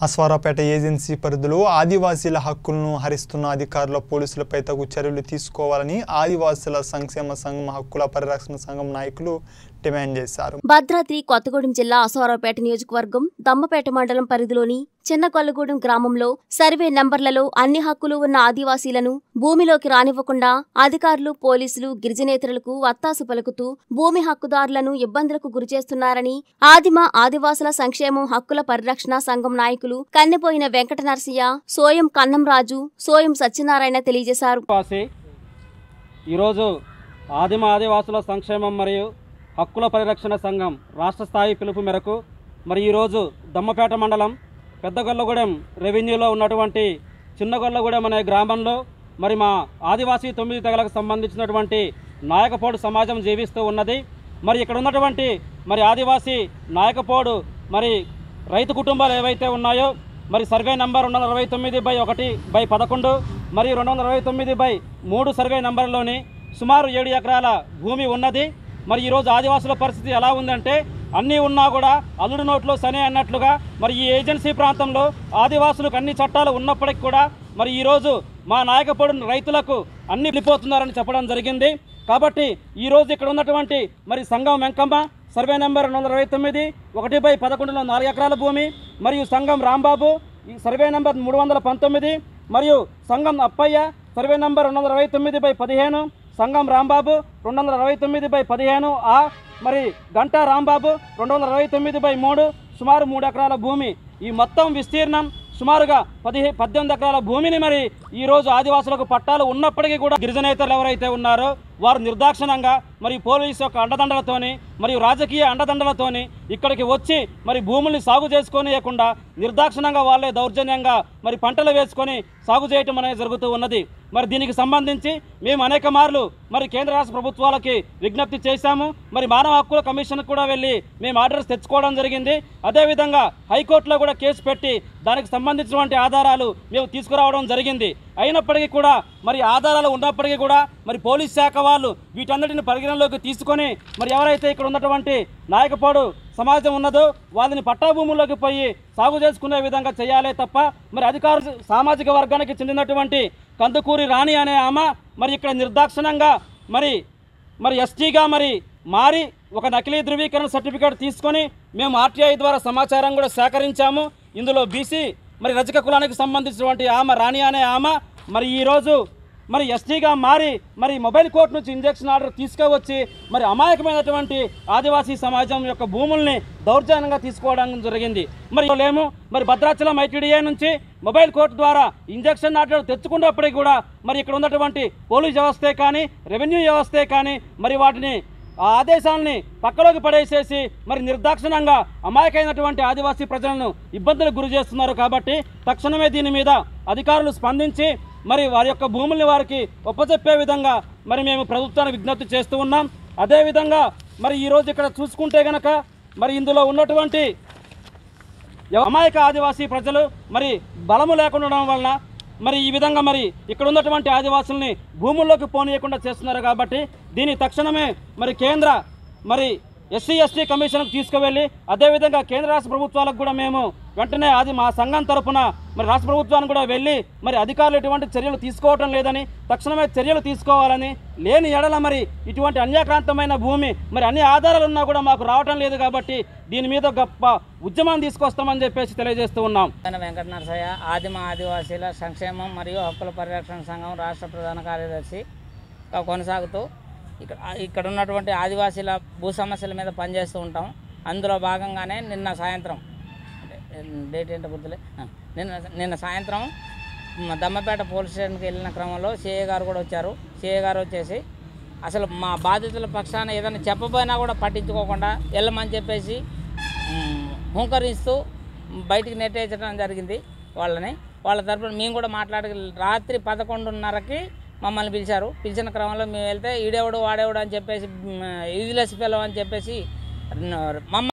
అస్వారాపేట agency పరిధిలో ఆదివాసీల హక్కులను హరిస్తున్న అధికారుల పోలీసులపై తగు చర్యలు తీసుకోవాలని ఆదివాసీల సంక్షేమ సంఘం హక్కుల పరిరక్షణ సంఘం నాయకులు డిమాండ్ చేశారు భద్రాద్రి కొత్తగూడెం జిల్లా అసోరావుపేట నియోజకవర్గం దమ్మపేట మండలం పరిధిలోని చిన్న కొల్లగూడెం గ్రామంలో సర్వే నంబర్లలో అన్ని హక్కులు ఉన్న ఆదివాసీలను భూమిలోకి రానివ్వకుండా అధికారులు పోలీసులు గిరిజనేతరులకు వత్తాసు పలుకుతూ భూమి హక్కుదారులను ఇబ్బందులకు గురిచేస్తున్నారని ఆదిమ ఆదివాసుల సంక్షేమం హక్కుల పరిరక్షణ సంఘం నాయకులు కన్నెపోయిన వెంకట నరసయ్య సోయం కన్నంరాజు సోయం సత్యనారాయణ తెలియజేశారు వాసి ఈరోజు ఆదిమ ఆదివాసుల సంక్షేమం మరియు హక్కుల పరిరక్షణ సంఘం రాష్ట్ర స్థాయి పిలుపు మేరకు మరి ఈరోజు దమ్మపేట మండలం పెద్దగొల్లగూడెం రెవెన్యూలో ఉన్నటువంటి చిన్నగొల్లగూడెం అనే గ్రామంలో మరి మా ఆదివాసీ తొమ్మిది తెగలకు సంబంధించినటువంటి నాయకపోడు సమాజం జీవిస్తూ ఉన్నది మరి ఇక్కడ ఉన్నటువంటి మరి ఆదివాసీ నాయకపోడు మరి రైతు కుటుంబాలు ఏవైతే ఉన్నాయో మరి సర్వే నంబర్ రెండు వందల అరవై తొమ్మిది బై ఒకటి బై పదకొండు మరియు రెండు వందల అరవై తొమ్మిది బై మూడు సర్వే నంబర్లోని సుమారు ఏడు ఎకరాల భూమి ఉన్నది మరి ఈరోజు ఆదివాసుల పరిస్థితి ఎలా ఉందంటే అన్నీ ఉన్నా కూడా అల్లుడి నోట్లో సనే అన్నట్లుగా మరి ఈ ఏజెన్సీ ప్రాంతంలో ఆదివాసులకు అన్ని చట్టాలు ఉన్నప్పటికీ కూడా మరి ఈరోజు మా నాయకపోడు రైతులకు అన్ని వెళ్ళిపోతున్నారని చెప్పడం జరిగింది కాబట్టి ఈరోజు ఇక్కడ ఉన్నటువంటి మరి సంఘం వెంకమ్మ సర్వే నెంబర్ రెండు వందల అరవై తొమ్మిది ఒకటి బై పదకొండులో నాలుగు ఎకరాల భూమి మరియు సంఘం రాంబాబు ఈ సర్వే నెంబర్ మూడు వందల పంతొమ్మిది మరియు సంఘం అప్పయ్య సర్వే నెంబర్ రెండు వందల అరవై తొమ్మిది బై పదిహేను సంఘం రాంబాబు రెండు వందల అరవై తొమ్మిది బై పదిహేను ఆ మరి గంటా రాంబాబు రెండు వందల అరవై తొమ్మిది బై మూడు సుమారు మూడు ఎకరాల భూమి ఈ మొత్తం విస్తీర్ణం సుమారుగా పదిహే పద్దెనిమిది ఎకరాల భూమిని మరి ఈరోజు ఆదివాసులకు పట్టాలు ఉన్నప్పటికీ కూడా గిరిజనేతలు ఎవరైతే ఉన్నారో వారు నిర్దాక్షిణంగా మరి పోలీసు యొక్క అండదండలతోని మరియు రాజకీయ అండదండలతోని ఇక్కడికి వచ్చి మరి భూముల్ని సాగు చేసుకోనియకుండా నిర్దాక్షిణంగా వాళ్ళే దౌర్జన్యంగా మరి పంటలు వేసుకొని సాగు చేయటం అనేది జరుగుతూ ఉన్నది మరి దీనికి సంబంధించి మేము అనేక మార్లు మరి కేంద్ర రాష్ట్ర ప్రభుత్వాలకి విజ్ఞప్తి చేశాము మరి మానవ హక్కుల కమిషన్కి కూడా వెళ్ళి మేము ఆర్డర్స్ తెచ్చుకోవడం జరిగింది అదేవిధంగా హైకోర్టులో కూడా కేసు పెట్టి దానికి సంబంధించినటువంటి ఆధారాలు మేము తీసుకురావడం జరిగింది అయినప్పటికీ కూడా మరి ఆధారాలు ఉన్నప్పటికీ కూడా మరి పోలీస్ శాఖ వాళ్ళు వీటన్నిటిని పరిగణలోకి తీసుకొని మరి ఎవరైతే ఇక్కడ ఉన్నటువంటి నాయకపాడు సమాజం ఉన్నదో వాళ్ళని పట్టా భూముల్లోకి పోయి సాగు చేసుకునే విధంగా చేయాలే తప్ప మరి అధికార సామాజిక వర్గానికి చెందినటువంటి కందుకూరి రాణి అనే ఆమె మరి ఇక్కడ నిర్దాక్షిణంగా మరి మరి ఎస్టీగా మరి మారి ఒక నకిలీ ధృవీకరణ సర్టిఫికేట్ తీసుకొని మేము ఆర్టీఐ ద్వారా సమాచారం కూడా సేకరించాము ఇందులో బీసీ మరి రజక కులానికి సంబంధించినటువంటి ఆమె రాణి అనే ఆమె మరి ఈరోజు మరి ఎస్టీగా మారి మరి మొబైల్ కోర్టు నుంచి ఇంజక్షన్ ఆర్డర్ తీసుకువచ్చి మరి అమాయకమైనటువంటి ఆదివాసీ సమాజం యొక్క భూముల్ని దౌర్జన్యంగా తీసుకోవడం జరిగింది మరి లేము మరి భద్రాచలం ఐటీడీఏ నుంచి మొబైల్ కోర్టు ద్వారా ఇంజక్షన్ ఆర్డర్ తెచ్చుకున్నప్పటికీ కూడా మరి ఇక్కడ ఉన్నటువంటి పోలీస్ వ్యవస్థే కానీ రెవెన్యూ వ్యవస్థే కానీ మరి వాటిని ఆ ఆదేశాలని పక్కలోకి పడేసేసి మరి నిర్దాక్షిణంగా అమాయకమైనటువంటి ఆదివాసీ ప్రజలను ఇబ్బందులకు గురి చేస్తున్నారు కాబట్టి తక్షణమే దీని మీద అధికారులు స్పందించి మరి వారి యొక్క భూముల్ని వారికి ఒప్పచెప్పే విధంగా మరి మేము ప్రభుత్వానికి విజ్ఞప్తి చేస్తూ ఉన్నాం అదేవిధంగా మరి ఈరోజు ఇక్కడ చూసుకుంటే గనక మరి ఇందులో ఉన్నటువంటి ఎవ- అమాయక ఆదివాసీ ప్రజలు మరి బలము లేకుండా ఉండడం వలన మరి ఈ విధంగా మరి ఇక్కడ ఉన్నటువంటి ఆదివాసుల్ని భూముల్లోకి పోనీయకుండా చేస్తున్నారు కాబట్టి దీని తక్షణమే మరి కేంద్ర మరి ఎస్సీ ఎస్టీ కమిషన్కు తీసుకువెళ్ళి అదేవిధంగా కేంద్ర రాష్ట్ర ప్రభుత్వాలకు కూడా మేము వెంటనే అది మా సంఘం తరపున మరి రాష్ట్ర ప్రభుత్వానికి కూడా వెళ్ళి మరి అధికారులు ఎటువంటి చర్యలు తీసుకోవటం లేదని తక్షణమే చర్యలు తీసుకోవాలని లేని ఎడల మరి ఇటువంటి అన్యాక్రాంతమైన భూమి మరి అన్ని ఆధారాలు ఉన్నా కూడా మాకు రావటం లేదు కాబట్టి దీని మీద గొప్ప ఉద్యమం తీసుకొస్తామని చెప్పేసి తెలియజేస్తూ ఉన్నాం ఆయన వెంకట నరసయ్య ఆదిమ ఆదివాసీల సంక్షేమం మరియు హక్కుల పరిరక్షణ సంఘం రాష్ట్ర ప్రధాన కార్యదర్శి గా కొనసాగుతూ ఇక్కడ ఇక్కడ ఉన్నటువంటి ఆదివాసీల భూ సమస్యల మీద పనిచేస్తూ ఉంటాం అందులో భాగంగానే నిన్న సాయంత్రం అంటే డేట్ ఏంటో గుర్తులే ఆ, నిన్న నిన్న సాయంత్రం మ- దమ్మపేట పోలీస్ స్టేషన్కి వెళ్ళిన క్రమంలో సిఏ గారు కూడా వచ్చారు సిఏ గారు వచ్చేసి అసలు మా బాధితుల పక్షాన ఏదైనా చెప్పబోయినా కూడా పట్టించుకోకుండా వెళ్ళమని చెప్పేసి మ్, హుంకరిస్తూ బయటికి నెట్టేయడం జరిగింది వాళ్ళని వాళ్ళ తరపున మేము కూడా మాట్లాడి రాత్రి పదకొండున్నరకి మమ్మల్ని పిలిచారు పిలిచిన క్రమంలో మేము వెళ్తే ఈడేవాడు వాడేవాడు అని చెప్పేసి యూజ్లెస్ పిల్లలు అని చెప్పేసి మమ్మల్ని